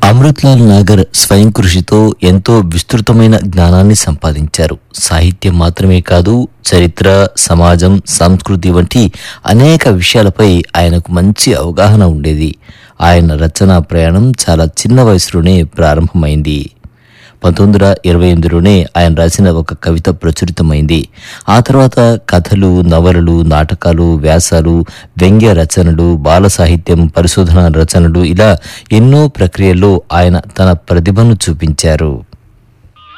అమృత్లాల్ నాగర్ స్వయం కృషితో ఎంతో విస్తృతమైన జ్ఞానాన్ని సంపాదించారు సాహిత్యం మాత్రమే కాదు చరిత్ర సమాజం సంస్కృతి వంటి అనేక విషయాలపై ఆయనకు మంచి అవగాహన ఉండేది ఆయన రచనా ప్రయాణం చాలా చిన్న వయసులోనే ప్రారంభమైంది పంతొమ్మిది వందల ఇరవై ఎనిమిదిలోనే ఆయన రాసిన ఒక కవిత ప్రచురితమైంది ఆ తర్వాత కథలు నవలలు నాటకాలు వ్యాసాలు వ్యంగ్య రచనలు బాల సాహిత్యం పరిశోధన రచనలు ఇలా ఎన్నో ప్రక్రియల్లో ఆయన తన ప్రతిభను చూపించారు